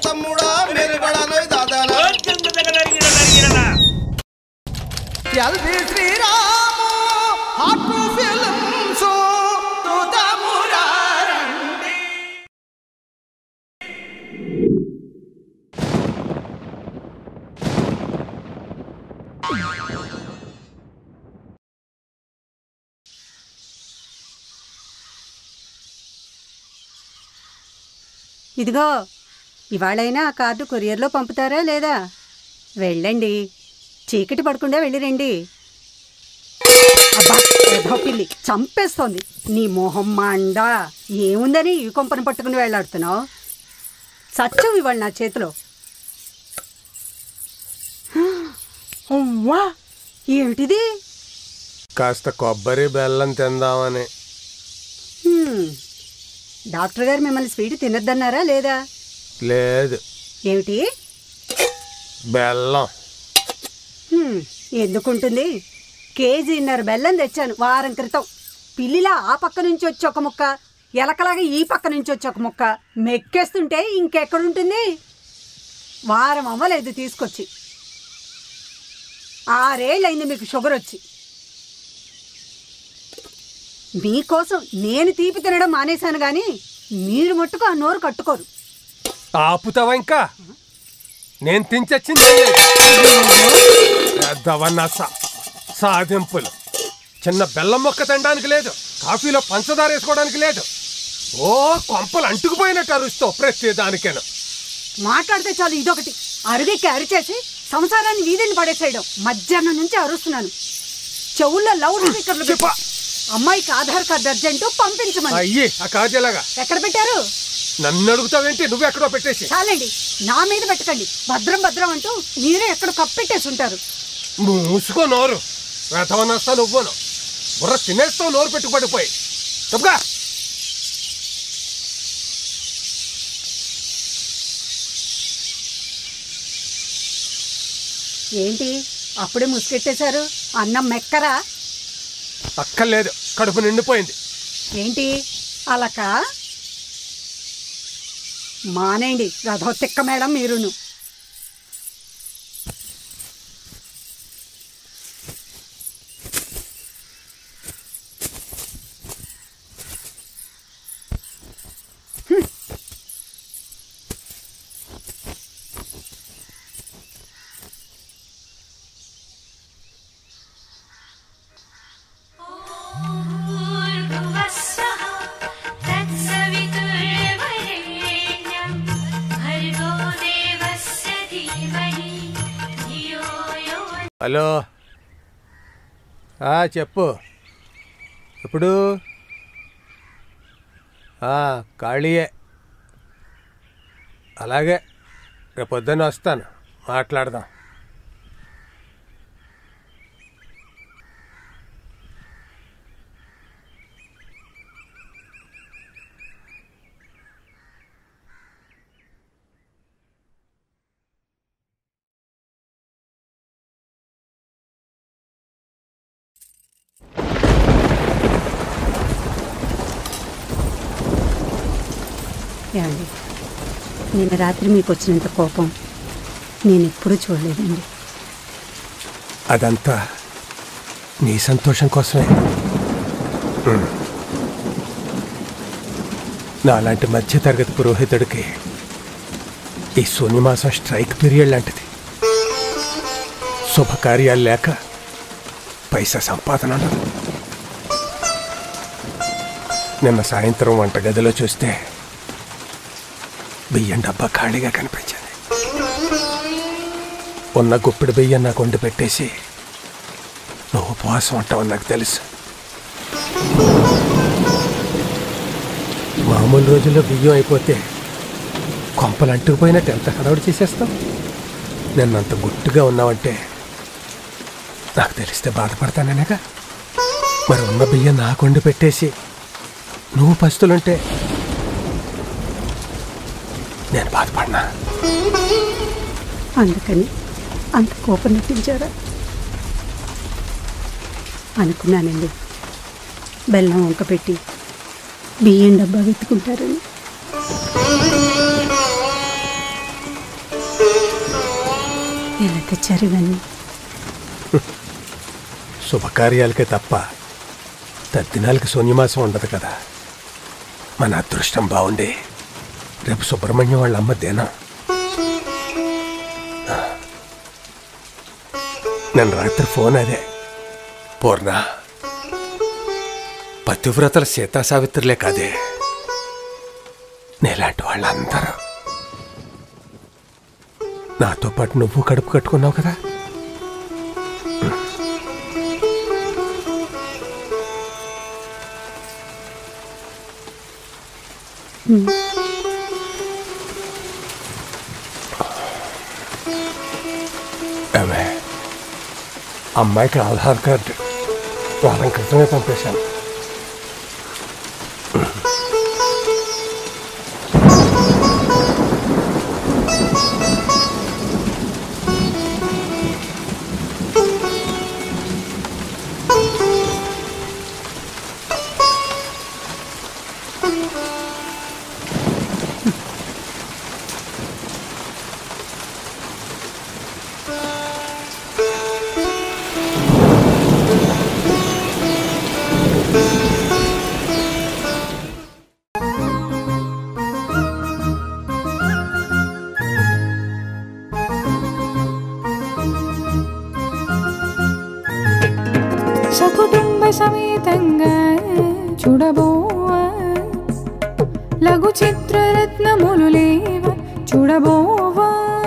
తమ్ముడా మేరే బడా నోయ్ దాదానా ఎల్వి శ్రీరాము హాట్ ఫిల్మ్స్ తుదమురారండి ఇదిగో ఇవాళైనా ఆ కార్డు కొరియర్లో పంపుతారా లేదా వెళ్ళండి చీకటి పడకుండా వెళ్ళిరండి అబ్బా ఏదో పిల్లి చంపేస్తోంది నీ మొహం మాండ ఏముందని ఈ కొంపను పట్టుకుని వెళ్ళాడుతున్నావు సత్యం ఇవాళ నా చేతిలో అవ్వా ఏమిటిది కాస్త కొబ్బరి బెల్లం తిందామని హ్మ్. డాక్టర్ గారు మిమ్మల్ని స్వీట్ తినొద్దన్నారా లేదా లేదు ఏమిటి బెల్లం హ్మ్, ఎందుకుంటుంది కేజీన్నర బెల్లం తెచ్చాను వారం క్రితం పిల్లిలా ఆ పక్క నుంచి వచ్చి ఒక ముక్క ఎలకలాగా ఈ పక్క నుంచి వచ్చి ఒక ముక్క మెక్కేస్తుంటే ఇంకెక్కడుంటుంది వారం అవ్వలేదు తీసుకొచ్చి ఆరేళ్ళయింది మీకు షుగర్ వచ్చి మీకోసం నేను తీపి తినడం మానేశాను కానీ మీరు మట్టుకు ఆ నోరు కట్టుకోరు ఆపుతావా ఇంకా నేను తించొచ్చింది పెద్దవన్న సాధింపులు చిన్న బెల్లం మొక్క తినడానికి లేదు కాఫీలో పంచదార వేసుకోవడానికి లేదు ఓ కొంపలు అంటుకుపోయినట్టు అరుస్తావు ప్రతి దానికేను మాట్లాడితే చాలు ఇదొకటి అరువికి అరిచేసి సంసారాన్ని వీధిని పడేసేయడం మధ్యాహ్నం నుంచి అరుస్తున్నాను చెవుల్లో లౌడ్ స్పీకర్లు పెట్టు. అమ్మాయికి ఆధార్ కార్డు అర్జెంటు పంపించమని అయ్యి ఆ కాజేలాగా ఎక్కడ పెట్టారు నన్ను అడుగుతావేంటి నువ్వెక్కడో పెట్టేసి చాలండి నా మీద పెట్టకండి భద్రం భద్రం అంటూ మీరే ఎక్కడ కప్పెట్టేసి ఉంటారు మూసుకో నోరు రథవనస్తా నువ్వును బుర్ర తినేస్తావు నోరు పెట్టుబడిపోయి చెప్పుగా ఏంటి అప్పుడే ముసుకెట్టేశారు అన్నం మెక్కరా అక్కర్లేదు కడుపు నిండిపోయింది ఏంటి అలక మానేయండి రథో తిక్క మేడం మీరును भूर्भुवस्सः तत्सवितुर्वरेण्यं भर्गो देवस्य धीमहि धियो यो హలో ఆ, చెప్పు ఇప్పుడు ఆ, ఖాళీయే అలాగే రేపు పొద్దున్న వస్తాను మాట్లాడదాం ఏమండి నిన్న రాత్రి మీకు వచ్చినంత కోపం నేను ఎప్పుడూ చూడలేదండి అదంతా నీ సంతోషం కోసమే ఉమ్. నాలాంటి మధ్యతరగతి పురోహితుడికి ఈ శూన్యమాసం స్ట్రైక్ పీరియడ్ లాంటిది శుభకార్యాలు లేక పైసా సంపాదన ఉండదు నిన్న సాయంత్రం వంటగదిలో చూస్తే బియ్యం డబ్బా ఖాళీగా కనిపించింది ఉన్న గుప్పిడి బియ్యం నాకు వండి పెట్టేసి నువ్వు ఉపవాసం ఉంటావని నాకు తెలుసు మామూలు రోజుల్లో బియ్యం అయిపోతే కొంపలు అంటుకుపోయినట్టు ఎంత హడావుడి చేసేస్తాం నిన్నంత గుట్టుగా ఉన్నావంటే నాకు తెలిస్తే బాధపడతానేనగా మరి ఉన్న బియ్యం నాకు వండి పెట్టేసి నువ్వు పస్తులుంటే నేను బాధపడినా అందుకని అంత కోపం నటించారా అనుకున్నానండి బెల్లం వంక పెట్టి బియ్యం డబ్బా వెతుకుంటారని తెచ్చారు ఇవన్నీ శుభకార్యాలకే తప్ప తద్దినాలకి శూన్యమాసం ఉండదు కదా మన అదృష్టం బాగుండి రేపు సుబ్రహ్మణ్యం వాళ్ళ అమ్మ దేనా నేను రాత్రి ఫోన్ అదే పూర్ణ పతివ్రతల సీతా సావిత్రులే కాదే నీలాంటి వాళ్ళందరూ నాతో పాటు నువ్వు కడుపు కట్టుకున్నావు కదా ఏమే అమ్మాయికి ఆధార్ కార్డు వారం క్రితమే పంపేశాను సకుటుంబ సమేతంగా చూడబోవా లఘు చిత్రరత్నములు లేవ చూడబోవా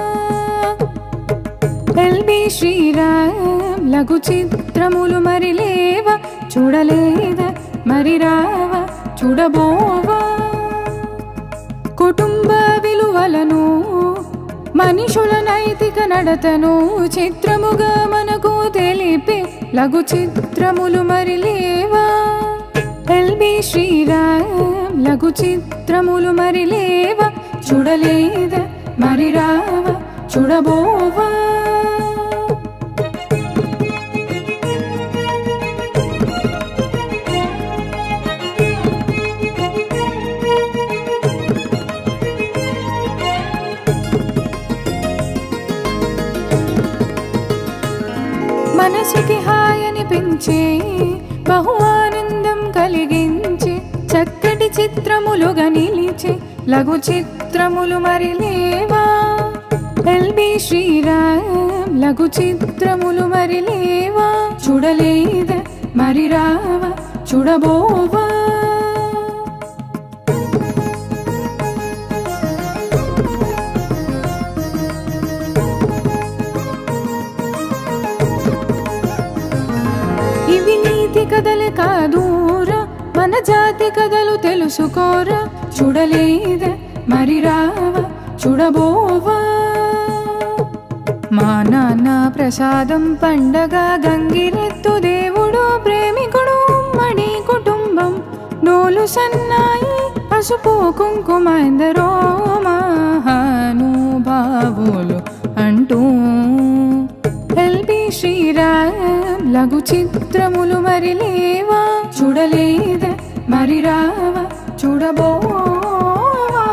ఎల్బి శ్రీరామ్ లఘు చిత్రములు మరి లేవ చూడలేదా మరి రావా చూడబోవా కుటుంబ విలువలను మనుషుల నైతిక నడతను చిత్రముగా మనకు తెలిపే లఘు చిత్రములు మరి లేవా ఎల్బి శ్రీరామ్ లఘు చిత్రములు మరి లేవా చూడలేదా మరి రావా చూడబోవా మనసుకి హాయనిపించే బహు ఆనందం కలిగించే చక్కటి చిత్రములుగా నిలిచే లఘు చిత్రములు మరి లేవా ఎల్బి శ్రీరామ్ లఘు చిత్రములు మరి లేవా చూడలేదా మరి రావా చూడబోవా ఇవి నీతి కథలే కాదూరా మన జాతి కథలు తెలుసుకోరా చూడలేదా మరి రావా చూడబోవా మా నాన్న ప్రసాదం పండగ గంగిరెత్తు దేవుడు ప్రేమికుడు మణి కుటుంబం నోలు సన్నాయి పసుపు కుంకుమ ఎందరో మహానుభావులు అంటూ ఎల్బి శ్రీరామ్ లఘు చిత్రములు మరి లేవా చూడలేదా మరి రావా చూడబోవా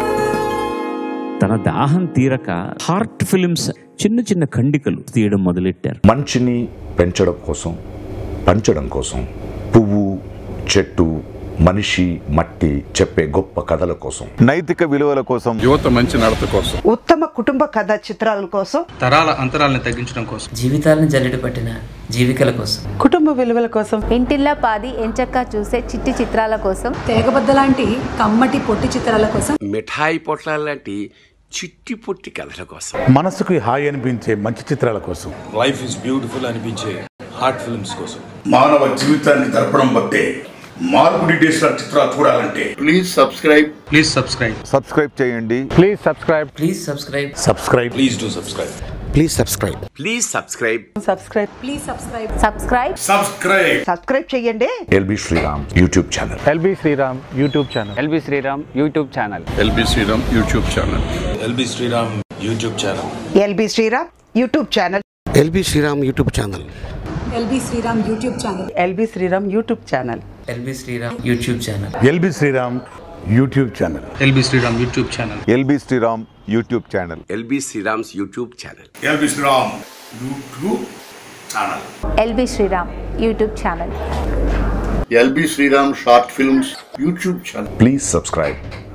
తన దాహం తీరక హార్ట్ ఫిలిమ్స్ చిన్న చిన్న ఖండికలు తీయడం మొదలెట్టారు మంచిని పెంచడం కోసం పంచడం కోసం పువ్వు చెట్టు మనిషి మట్టి చెప్పే గొప్ప కథల కోసం నైతిక విలువల కోసం యువత మంచి నడత కోసం ఉత్తమ కుటుంబ కథ చిత్రాల కోసం తరాల అంతరాలను తగ్గించడం కోసం జీవితాలను జల్లెడ పట్టిన జీవికల కోసం కుటుంబ విలువల కోసం ఇంటిల్లా పాది ఎంచక్కా చూసే చిట్టి చిత్రాల కోసం తేగబద్ద లాంటి కమ్మటి పొట్టి చిత్రాల కోసం మిఠాయి పొట్లాల లాంటి చిట్టి పొట్టి కథల కోసం మనసుకు హాయి అనిపించే మంచి చిత్రాల కోసం లైఫ్ ఇస్ బ్యూటిఫుల్ అనిపించే హార్ట్ ఫిల్మ్స్ కోసం మానవ జీవితాన్ని దర్పణం బట్టే మార్పుడి డిజిటల్ చిత్రాలు చూడాలంటే please subscribe please subscribe subscribe చేయండి please subscribe please subscribe subscribe please do subscribe please subscribe please subscribe subscribe subscribe subscribe subscribe చేయండి LB Sriram YouTube channel LB Sriram YouTube channel LB Sriram YouTube channel LB Sriram YouTube channel LB Sriram YouTube channel LB Sriram YouTube channel LB Sriram YouTube channel LB Sriram YouTube channel LB Sriram YouTube channel LB Sriram YouTube channel LB Sriram YouTube channel LB Sriram YouTube channel LB Sriram YouTube channel LB Sriram's YouTube channel LB Sriram YouTube channel LB Sriram YouTube channel LB Sriram short films YouTube channel please subscribe